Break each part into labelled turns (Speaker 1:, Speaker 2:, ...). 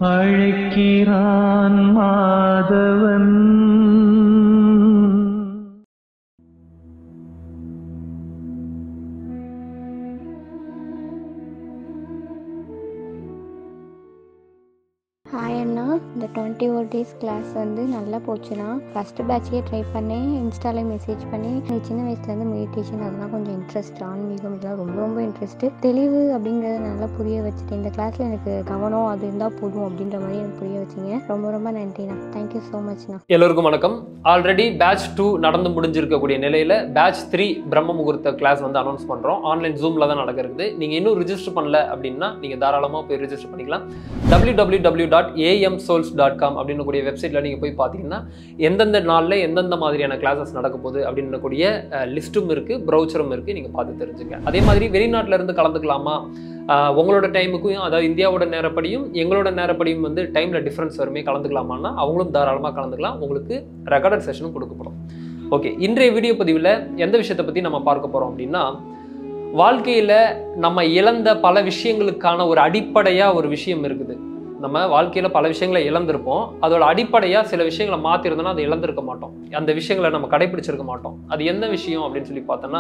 Speaker 1: அழைக்கிறான் மாதவன்
Speaker 2: ஹாய் அண்ணா இந்த twenty one days class வந்து நல்லா போச்சுண்ணா ஃபஸ்ட்டு பேட்சே ட்ரை பண்ணேன் இன்ஸ்டால மெசேஜ் பண்ணி எனக்கு சின்ன வயசுலேருந்து மெடிடேஷன் அதெல்லாம் கொஞ்சம் இன்ட்ரெஸ்ட் ஆன்மீகம் இதெல்லாம் ரொம்ப ரொம்ப இன்ட்ரெஸ்ட்டு தெளிவு அப்படிங்கிறத நல்லா புரிய வச்சுட்டு இந்த கிளாஸில் எனக்கு கவனம் அது இருந்தால் போதும் அப்படின்ற மாதிரி எனக்கு புரிய வச்சிங்க ரொம்ப ரொம்ப நன்றிண்ணா தேங்க்யூ ஸோ மச்ண்ணா
Speaker 3: எல்லோருக்கும் வணக்கம் ஆல்ரெடி பேட்ச் டூ நடந்து முடிஞ்சிருக்கக்கூடிய நிலையில பேட்ச் த்ரீ பிரம்ம முகூர்த்த கிளாஸ் வந்து அனௌன்ஸ் பண்றோம் ஆன்லைன் ஜூம்ல தான் நடக்கிறது நீங்க இன்னும் ரிஜிஸ்டர் பண்ணல அப்படின்னா நீங்க தாராளமா போய் ரிஜிஸ்டர் பண்ணிக்கலாம் W W W dot A M souls dot com அப்படின்னு கூடிய வெப்சைட்ல நீங்க போய் பார்த்தீங்கன்னா எந்தெந்த நாள்ல எந்தெந்த மாதிரியான கிளாஸஸ் நடக்க போகுது அப்படின்னு கூடிய லிஸ்ட்டும் இருக்கு ப்ரௌச்சரும் இருக்கு நீங்க பார்த்து தெரிஞ்சுங்க அதே மாதிரி வெளிநாட்டுல இருந்து கலந்துக்கலாமா ஆஹ் உங்களோட டைமுக்கும் அதாவது இந்தியாவோட நேரப்படியும் எங்களோட நேரப்படியும் வந்து டைம்ல டிஃப்ரென்ஸ் வருமே கலந்துக்கலாமான்னா அவங்களும் தாராளமாக கலந்துக்கலாம் உங்களுக்கு ரெக்கார்டட் செஷனும் கொடுக்கப்படும் ஓகே இன்றைய வீடியோ பதிவில் எந்த விஷயத்தை பற்றி நம்ம பார்க்க போகிறோம் அப்படின்னா வாழ்க்கையில் நம்ம இழந்த பல விஷயங்களுக்கான ஒரு அடிப்படையாக ஒரு விஷயம் இருக்குது நம்ம வாழ்க்கையில் பல விஷயங்களை இழந்திருப்போம் அதோட அடிப்படையாக சில விஷயங்களை மாற்றிருந்தோம்னா அதை இழந்திருக்க மாட்டோம் அந்த விஷயங்களை நம்ம கடைபிடிச்சிருக்க மாட்டோம் அது என்ன விஷயம் அப்படின்னு சொல்லி பார்த்தோன்னா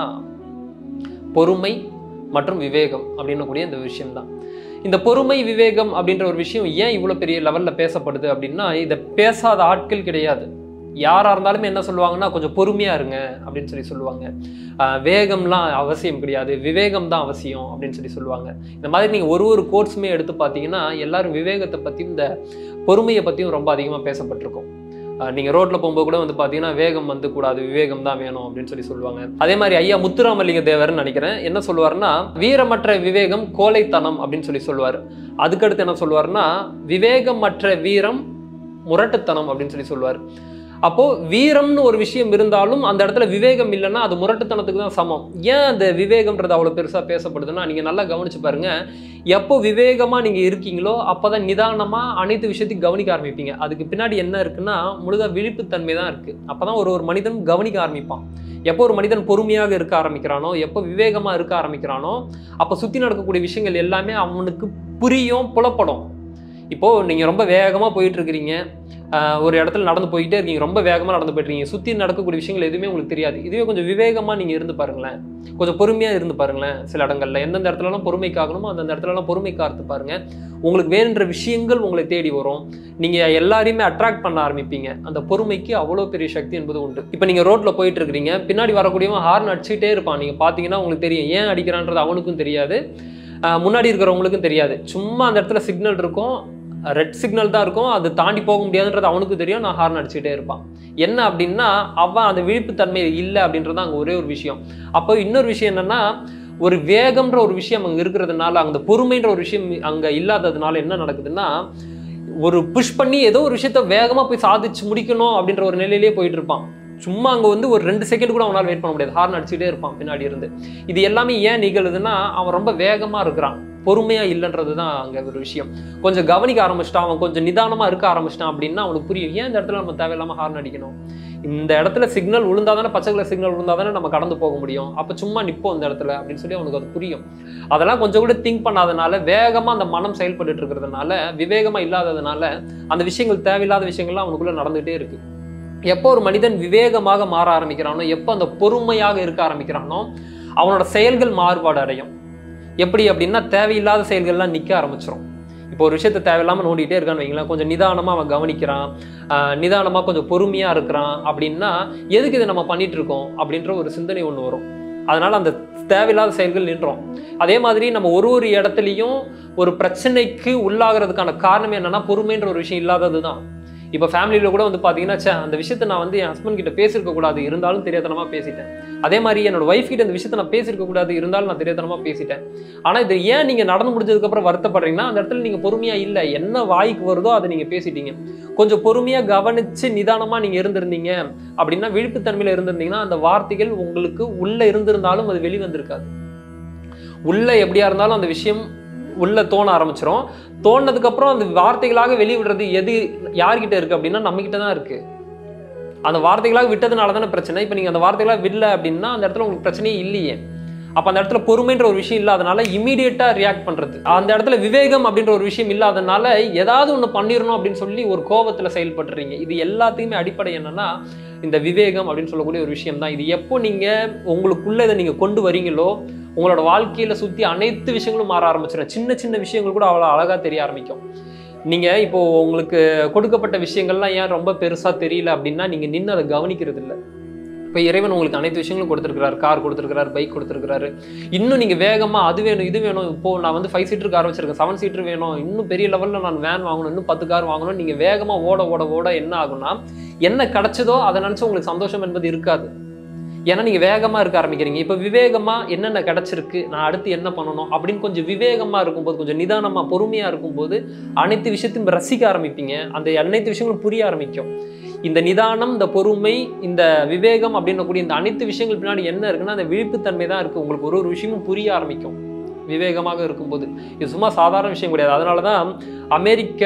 Speaker 3: பொறுமை மற்றும் விவேகம் அப்படின்னு கூடிய இந்த விஷயம்தான் இந்த பொறுமை விவேகம் அப்படின்ற ஒரு விஷயம் ஏன் இவ்வளோ பெரிய லெவலில் பேசப்படுது அப்படின்னா இதை பேசாத ஆட்கள் கிடையாது யாராக இருந்தாலுமே என்ன சொல்லுவாங்கன்னா கொஞ்சம் பொறுமையாக இருங்க அப்படின்னு சொல்லி சொல்லுவாங்க ஆஹ் வேகம்லாம் அவசியம் கிடையாது விவேகம் தான் அவசியம் அப்படின்னு சொல்லி சொல்லுவாங்க இந்த மாதிரி நீங்கள் ஒரு ஒரு கோர்ஸுமே எடுத்து பார்த்தீங்கன்னா எல்லாரும் விவேகத்தை பற்றியும் இந்த பொறுமையை பற்றியும் ரொம்ப அதிகமாக பேசப்பட்டிருக்கும் ஆஹ் நீங்க ரோட்ல போகும்போது கூட வந்து பாத்தீங்கன்னா வேகம் வந்து கூடாது விவேகம் தான் வேணும் அப்படின்னு சொல்லி சொல்லுவாங்க அதே மாதிரி ஐயா முத்துராமலிங்க தேவர்னு நினைக்கிறேன் என்ன சொல்லுவாருன்னா வீரமற்ற விவேகம் கோழைத்தனம் அப்படின்னு சொல்லி சொல்லுவார் அதுக்கடுத்து என்ன சொல்லுவாருன்னா விவேகமற்ற வீரம் முரட்டுத்தனம் அப்படின்னு சொல்லி சொல்லுவார் அப்போ வீரம்னு ஒரு விஷயம் இருந்தாலும் அந்த இடத்துல விவேகம் இல்லைன்னா அது முரட்டுத்தனத்துக்கு தான் சமம் ஏன் அந்த விவேகம்ன்றது அவ்வளோ பெருசாக பேசப்படுதுன்னா நீங்கள் நல்லா கவனிச்சு பாருங்க எப்போ விவேகமாக நீங்கள் இருக்கீங்களோ அப்போ தான் நிதானமாக அனைத்து விஷயத்தையும் கவனிக்க ஆரம்பிப்பீங்க அதுக்கு பின்னாடி என்ன இருக்குன்னா முழுதாக விழிப்புத்தன்மை தான் இருக்குது அப்போ தான் ஒரு ஒரு மனிதன் கவனிக்க ஆரம்பிப்பான் எப்போ ஒரு மனிதன் பொறுமையாக இருக்க ஆரம்பிக்கிறானோ எப்போ விவேகமாக இருக்க ஆரம்பிக்கிறானோ அப்போ சுற்றி நடக்கக்கூடிய விஷயங்கள் எல்லாமே அவனுக்கு புரியும் புலப்படும் இப்போது நீங்கள் ரொம்ப வேகமாக போயிட்டு இருக்கிறீங்க ஆஹ் ஒரு இடத்துல நடந்து போயிட்டே இருக்கீங்க ரொம்ப வேகமாக நடந்து போயிட்டுருக்கீங்க சுற்றி நடக்கக்கூடிய விஷயங்கள் எதுவுமே உங்களுக்கு தெரியாது இதுவே கொஞ்சம் விவேகமாக நீங்கள் இருந்து பாருங்களேன் கொஞ்சம் பொறுமையாக இருந்து பாருங்களேன் சில இடங்கள்ல எந்தெந்த இடத்துலலாம் பொறுமை காக்கணுமோ அந்தந்த இடத்துலலாம் பொறுமை காத்து பாருங்க உங்களுக்கு வேணுன்ற விஷயங்கள் உங்களை தேடி வரும் நீங்கள் எல்லாரையுமே அட்ராக்ட் பண்ண ஆரம்பிப்பீங்க அந்த பொறுமைக்கு அவ்வளோ பெரிய சக்தி என்பது உண்டு இப்போ நீங்கள் ரோட்டில் போயிட்டு இருக்கிறீங்க பின்னாடி வரக்கூடியவன் ஹார்ன் அடிச்சுட்டே இருப்பான் நீங்கள் பார்த்தீங்கன்னா உங்களுக்கு தெரியும் ஏன் அடிக்கிறான்றது அவனுக்கும் தெரியாது ஆஹ் முன்னாடி இருக்கிறவங்களுக்கும் தெரியாது சும்மா அந்த இடத்துல சிக்னல் இருக்கும் ரெட் சிக்னல் தான் இருக்கும் அது தாண்டி போக முடியாதுன்றது அவனுக்கு தெரியும் நான் ஹார்ன் அடிச்சுட்டே இருப்பான் என்ன அப்படின்னா அவன் அந்த விழிப்புத்தன்மை இல்லை அப்படின்றது அங்கே ஒரே ஒரு விஷயம் அப்போ இன்னொரு விஷயம் என்னன்னா ஒரு வேகம்ன்ற ஒரு விஷயம் அங்கே இருக்கிறதுனால அந்த பொறுமைன்ற ஒரு விஷயம் அங்கே இல்லாததுனால என்ன நடக்குதுன்னா ஒரு புஷ் பண்ணி ஏதோ ஒரு விஷயத்த வேகமாக போய் சாதிச்சு முடிக்கணும் அப்படின்ற ஒரு நிலையிலேயே போயிட்டு இருப்பான் சும்மா அங்கே வந்து ஒரு ரெண்டு செகண்ட் கூட அவனால் வெயிட் பண்ண முடியாது ஹார்ன் அடிச்சுட்டே இருப்பான் பின்னாடி இருந்து இது எல்லாமே ஏன் நிகழுதுன்னா அவன் ரொம்ப வேகமாக இருக்கிறான் பொறுமையாக இல்லைன்றது தான் அங்கே ஒரு விஷயம் கொஞ்சம் கவனிக்க ஆரம்பிச்சிட்டான் அவன் கொஞ்சம் நிதானமாக இருக்க ஆரம்பிச்சிட்டான் அப்படின்னா அவனுக்கு புரியும் ஏன் இந்த இடத்துல நம்ம தேவையில்லாமல் ஹார்ன் அடிக்கணும் இந்த இடத்துல சிக்னல் விழுந்தா தானே பச்சை கலர் சிக்னல் விழுந்தா தானே நம்ம கடந்து போக முடியும் அப்போ சும்மா நிற்போம் இந்த இடத்துல அப்படின்னு சொல்லி அவனுக்கு அது புரியும் அதெல்லாம் கொஞ்சம் கூட திங்க் பண்ணாதனால வேகமாக அந்த மனம் செயல்பட்டு இருக்கிறதுனால விவேகமாக இல்லாததுனால அந்த விஷயங்கள் தேவையில்லாத விஷயங்கள்லாம் அவனுக்குள்ள நடந்துகிட்டே இருக்கு எப்போ ஒரு மனிதன் விவேகமாக மாற ஆரம்பிக்கிறானோ எப்போ அந்த பொறுமையாக இருக்க ஆரம்பிக்கிறானோ அவனோட செயல்கள் மாறுபாடு அடையும் எப்படி அப்படின்னா தேவையில்லாத செயல்கள்லாம் நிற்க ஆரம்பிச்சிடும் இப்போ ஒரு விஷயத்த தேவையில்லாமல் நோண்டிகிட்டே இருக்கான்னு வைங்களேன் கொஞ்சம் நிதானமாக அவன் கவனிக்கிறான் நிதானமாக கொஞ்சம் பொறுமையாக இருக்கிறான் அப்படின்னா எதுக்கு இதை நம்ம பண்ணிட்டு இருக்கோம் அப்படின்ற ஒரு சிந்தனை ஒன்று வரும் அதனால் அந்த தேவையில்லாத செயல்கள் நின்றோம் அதே மாதிரி நம்ம ஒரு ஒரு இடத்துலையும் ஒரு பிரச்சனைக்கு உள்ளாகிறதுக்கான காரணம் என்னன்னா பொறுமைன்ற ஒரு விஷயம் இல்லாதது தான் இப்போ ஃபேமிலியில் கூட வந்து பார்த்தீங்கன்னா ச்சே அந்த விஷயத்தை நான் வந்து என் ஹஸ்பண்ட் கிட்ட பேசியிருக்க கூடாது இருந்தாலும் தெரியாதனமாக பேசிட்டேன் அதே மாதிரி என்னோட ஒய்ஃப் கிட்ட இந்த விஷயத்தை நான் பேசியிருக்க கூடாது இருந்தாலும் நான் தெரியாதனமாக பேசிட்டேன் ஆனால் இது ஏன் நீங்கள் நடந்து முடிஞ்சதுக்கப்புறம் வருத்தப்படுறீங்கன்னா அந்த இடத்துல நீங்கள் பொறுமையாக இல்லை என்ன வாய்க்கு வருதோ அதை நீங்கள் பேசிட்டீங்க கொஞ்சம் பொறுமையாக கவனித்து நிதானமாக நீங்கள் இருந்திருந்தீங்க அப்படின்னா விழிப்புத்தன்மையில் இருந்திருந்தீங்கன்னா அந்த வார்த்தைகள் உங்களுக்கு உள்ளே இருந்திருந்தாலும் அது வெளிவந்திருக்காது உள்ள எப்படியா இருந்தாலும் அந்த விஷயம் உள்ள தோண ஆரம்பிச்சிரும் தோணுனதுக்கப்புறம் அந்த வார்த்தைகளாக வெளிவிடுறது எது யார்கிட்ட இருக்கு அப்படின்னா நம்மகிட்ட தான் இருக்கு அந்த வார்த்தைகளாக விட்டதுனால தானே பிரச்சனை இப்போ நீங்கள் அந்த வார்த்தைகளாக விடல அப்படின்னா அந்த இடத்துல உங்களுக்கு பிரச்சனையே இல்லையே அப்போ அந்த இடத்துல பொறுமைன்ற ஒரு விஷயம் இல்லாதனால இமீடியட்டாக ரியாக்ட் பண்ணுறது அந்த இடத்துல விவேகம் அப்படின்ற ஒரு விஷயம் இல்லாதனால ஏதாவது ஒன்று பண்ணிடணும் அப்படின்னு சொல்லி ஒரு கோபத்தில் செயல்படுறீங்க இது எல்லாத்தையுமே அடிப்படை என்னன்னா இந்த விவேகம் அப்படின்னு சொல்லக்கூடிய ஒரு விஷயம் தான் இது எப்போ நீங்கள் உங்களுக்குள்ள இதை நீங்கள் கொண்டு வரீங்களோ உங்களோட வாழ்க்கையில் சுற்றி அனைத்து விஷயங்களும் மாற ஆரம்பிச்சிடும் சின்ன சின்ன விஷயங்கள் கூட அவ்வளோ அழகாக தெரிய ஆரம்பிக்கும் நீங்கள் இப்போ உங்களுக்கு கொடுக்கப்பட்ட விஷயங்கள்லாம் ஏன் ரொம்ப பெருசாக தெரியல அப்படின்னா நீங்கள் நின்று அதை கவனிக்கிறது இல்லை இப்போ இறைவன் உங்களுக்கு அனைத்து விஷயங்களும் கொடுத்துருக்கிறார் கார் கொடுத்துருக்கிறார் பைக் கொடுத்துருக்கிறாரு இன்னும் நீங்கள் வேகமாக அது வேணும் இது வேணும் இப்போ நான் வந்து ஃபைவ் சீட்டர் கார் வச்சிருக்கேன் செவன் சீட்டர் வேணும் இன்னும் பெரிய லெவலில் நான் வேன் வாங்கணும் இன்னும் பத்து கார் வாங்கணும் நீங்கள் வேகமாக ஓட ஓட ஓட என்ன ஆகும்னா என்ன கிடைச்சதோ அதை நினச்சி உங்களுக்கு சந்தோஷம் என்பது இருக்காது ஏன்னா நீங்கள் வேகமாக இருக்க ஆரம்பிக்கிறீங்க இப்போ விவேகமாக என்னென்ன கிடைச்சிருக்கு நான் அடுத்து என்ன பண்ணணும் அப்படின்னு கொஞ்சம் விவேகமாக இருக்கும்போது கொஞ்சம் நிதானமாக பொறுமையாக இருக்கும்போது அனைத்து விஷயத்தையும் ரசிக்க ஆரம்பிப்பீங்க அந்த அனைத்து விஷயங்களும் புரிய ஆரம்பிக்கும் இந்த நிதானம் இந்த பொறுமை இந்த விவேகம் அப்படின்னக்கூடிய இந்த அனைத்து விஷயங்கள் பின்னாடி என்ன இருக்குன்னா அந்த விழிப்புத்தன்மை தான் இருக்குது உங்களுக்கு ஒரு ஒரு விஷயமும் புரிய ஆரம்பிக்கும் விவேகமாக இருக்கும்போது இது சும்மா சாதாரண விஷயம் கிடையாது அதனால தான் அமெரிக்க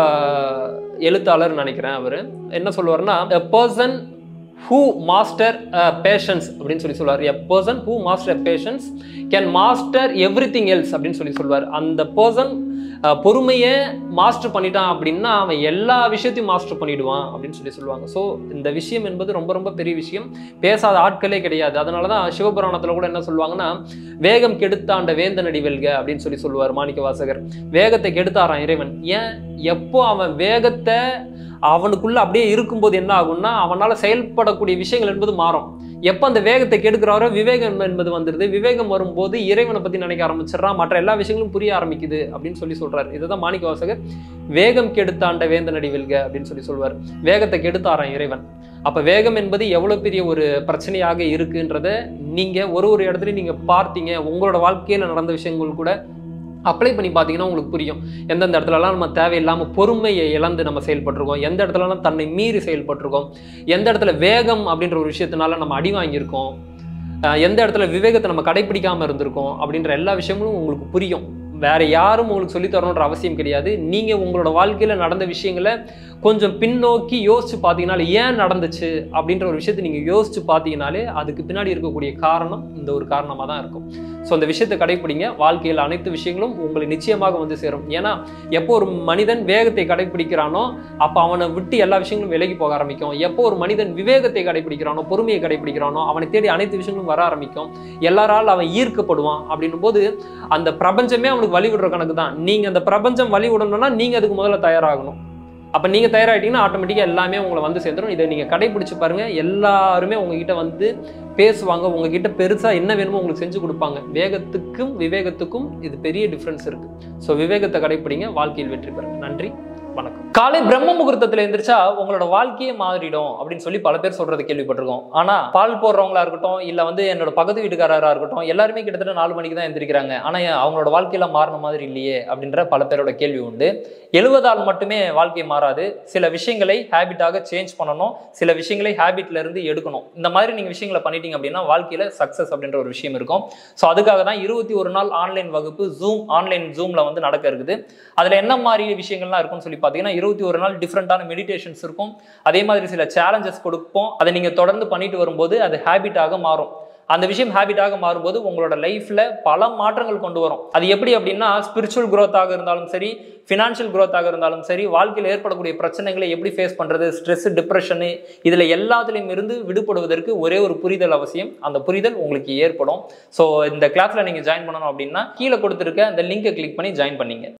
Speaker 3: எழுத்தாளர் நினைக்கிறேன் அவர் என்ன சொல்லுவார்னா a person who master patience அப்படின்னு சொல்லி சொல்லுவார் a person who master patience can master everything else அப்படின்னு சொல்லி சொல்லுவார் அந்த பர்சன் பொறுமையை மாஸ்டர் பண்ணிட்டான் அப்படின்னா அவன் எல்லா விஷயத்தையும் மாஸ்டர் பண்ணிடுவான் அப்படின்னு சொல்லி சொல்லுவாங்க ஸோ இந்த விஷயம் என்பது ரொம்ப ரொம்ப பெரிய விஷயம் பேசாத ஆட்களே கிடையாது அதனால தான் சிவபுராணத்தில் கூட என்ன சொல்லுவாங்கன்னா வேகம் கெடுத்தாண்ட வேந்தனடி வெல்க அப்படின்னு சொல்லி சொல்லுவார் மாணிக்க வாசகர் வேகத்தை கெடுத்தாரான் இறைவன் ஏன் எப்போ அவன் வேகத்தை அவனுக்குள்ள அப்படியே இருக்கும்போது என்ன ஆகும்னா அவனால செயல்படக்கூடிய விஷயங்கள் என்பது மாறும் எப்போ அந்த வேகத்தை கெடுக்கிறாரோ விவேகம் என்பது வந்துடுது விவேகம் வரும்போது இறைவனை பத்தி நினைக்க ஆரம்பிச்சிடறான் மற்ற எல்லா விஷயங்களும் புரிய ஆரம்பிக்குது அப்படின்னு சொல்லி சொல்றாரு இதுதான் மாணிக்க வாசகர் வேகம் கெடுத்தாண்ட வேந்தனடி வெல்க அப்படின்னு சொல்லி சொல்வார் வேகத்தை கெடுத்தாரான் இறைவன் அப்ப வேகம் என்பது எவ்வளவு பெரிய ஒரு பிரச்சனையாக இருக்குன்றத நீங்க ஒரு ஒரு இடத்துலயும் நீங்க பார்த்தீங்க உங்களோட வாழ்க்கையில நடந்த விஷயங்கள் கூட அப்ளை பண்ணி பார்த்தீங்கன்னா உங்களுக்கு புரியும் எந்தெந்த இடத்துலலாம் நம்ம தேவையில்லாமல் பொறுமையை இழந்து நம்ம செயல்பட்டிருக்கோம் எந்த இடத்துலலாம் தன்னை மீறி செயல்பட்டிருக்கோம் எந்த இடத்துல வேகம் அப்படின்ற ஒரு விஷயத்தினால நம்ம அடி வாங்கியிருக்கோம் அஹ் எந்த இடத்துல விவேகத்தை நம்ம கடைப்பிடிக்காம இருந்திருக்கோம் அப்படின்ற எல்லா விஷயங்களும் உங்களுக்கு புரியும் வேற யாரும் உங்களுக்கு சொல்லித் தரணுன்ற அவசியம் கிடையாது நீங்க உங்களோட வாழ்க்கையில நடந்த விஷயங்களை கொஞ்சம் பின்னோக்கி யோசிச்சு பார்த்தீங்கனாலே ஏன் நடந்துச்சு அப்படின்ற ஒரு விஷயத்தை நீங்க யோசிச்சு பார்த்தீங்கனாலே அதுக்கு பின்னாடி இருக்கக்கூடிய காரணம் இந்த ஒரு காரணமாக தான் இருக்கும் ஸோ அந்த விஷயத்தை கடைப்பிடிங்க வாழ்க்கையில் அனைத்து விஷயங்களும் உங்களை நிச்சயமாக வந்து சேரும் ஏன்னா எப்போ ஒரு மனிதன் வேகத்தை கடைப்பிடிக்கிறானோ அப்போ அவனை விட்டு எல்லா விஷயங்களும் விலகி போக ஆரம்பிக்கும் எப்போ ஒரு மனிதன் விவேகத்தை கடைப்பிடிக்கிறானோ பொறுமையை கடைப்பிடிக்கிறானோ அவனை தேடி அனைத்து விஷயங்களும் வர ஆரம்பிக்கும் எல்லாரால் அவன் ஈர்க்கப்படுவான் அப்படின்னும் போது அந்த பிரபஞ்சமே அவனுக்கு வழி விடுற கணக்கு தான் நீங்க அந்த பிரபஞ்சம் வழி விடணும்னா நீங்க அதுக்கு முதல்ல தயாராகணும் அப்போ நீங்க தயாராகிட்டீங்கன்னா ஆட்டோமேட்டிக்காக எல்லாமே உங்களை வந்து சேர்ந்துடும் இதை நீங்க கடைபிடிச்சு பாருங்க எல்லாருமே உங்ககிட்ட வந்து பேசுவாங்க உங்ககிட்ட பெருசா என்ன வேணுமோ உங்களுக்கு செஞ்சு கொடுப்பாங்க வேகத்துக்கும் விவேகத்துக்கும் இது பெரிய டிஃப்ரென்ஸ் இருக்கு ஸோ விவேகத்தை கடைப்பிடிங்க வாழ்க்கையில் வெற்றி பெறுங்க நன்றி வணக்கம் காலை பிரம்ம முகூர்த்தத்துல எந்திரிச்சா உங்களோட வாழ்க்கையே மாறிடும் அப்படின்னு சொல்லி பல பேர் சொல்றது கேள்விப்பட்டிருக்கோம் ஆனா பால் போடுறவங்களா இருக்கட்டும் இல்ல வந்து என்னோட பக்கத்து வீட்டுக்காரரா இருக்கட்டும் எல்லாருமே கிட்டத்தட்ட நாலு மணிக்கு தான் எந்திரிக்கிறாங்க ஆனா ஏன் அவங்களோட வாழ்க்கையில மாறின மாதிரி இல்லையே அப்படின்ற பல பேரோட கேள்வி உண்டு எழுவதால் மட்டுமே வாழ்க்கை மாறாது சில விஷயங்களை ஹேபிட்டாக சேஞ்ச் பண்ணணும் சில விஷயங்களை ஹேபிட்ல இருந்து எடுக்கணும் இந்த மாதிரி நீங்க விஷயங்களை பண்ணிட்டீங்க அப்படின்னா வாழ்க்கையில சக்சஸ் அப்படின்ற ஒரு விஷயம் இருக்கும் ஸோ அதுக்காக தான் இருபத்தி ஒரு நாள் ஆன்லைன் வகுப்பு ஜூம் ஆன்லைன் ஜூம்ல வந்து நடக்க இருக்குது அதுல என்ன மாதிரி விஷயங்கள்லாம் இருக்கும்னு சொல்லி பார்த்தீங்கன்னா இருபத்தி ஒரு நாள் டிஃப்ரெண்டான மெடிடேஷன்ஸ் இருக்கும் அதே மாதிரி சில சேலஞ்சஸ் கொடுப்போம் அதை நீங்க தொடர்ந்து பண்ணிட்டு வரும்போது அது ஹேபிட்டாக மாறும் அந்த விஷயம் ஹேபிட்டாக மாறும்போது உங்களோட லைஃப்ல பல மாற்றங்கள் கொண்டு வரும் அது எப்படி அப்படின்னா ஸ்பிரிச்சுவல் growth-ஆக இருந்தாலும் சரி ஃபினான்ஷியல் growth-ஆக இருந்தாலும் சரி வாழ்க்கையில் ஏற்படக்கூடிய பிரச்சனைகளை எப்படி ஃபேஸ் பண்றது ஸ்ட்ரெஸ் டிப்ரெஷனு இதுல எல்லாத்துலேயும் இருந்து விடுபடுவதற்கு ஒரே ஒரு புரிதல் அவசியம் அந்த புரிதல் உங்களுக்கு ஏற்படும் ஸோ இந்த கிளாஸ்ல நீங்க ஜாயின் பண்ணணும் அப்படின்னா கீழே கொடுத்துருக்க அந்த லிங்கை கிளிக் பண்ணி ஜாயின் பண்ணீங்க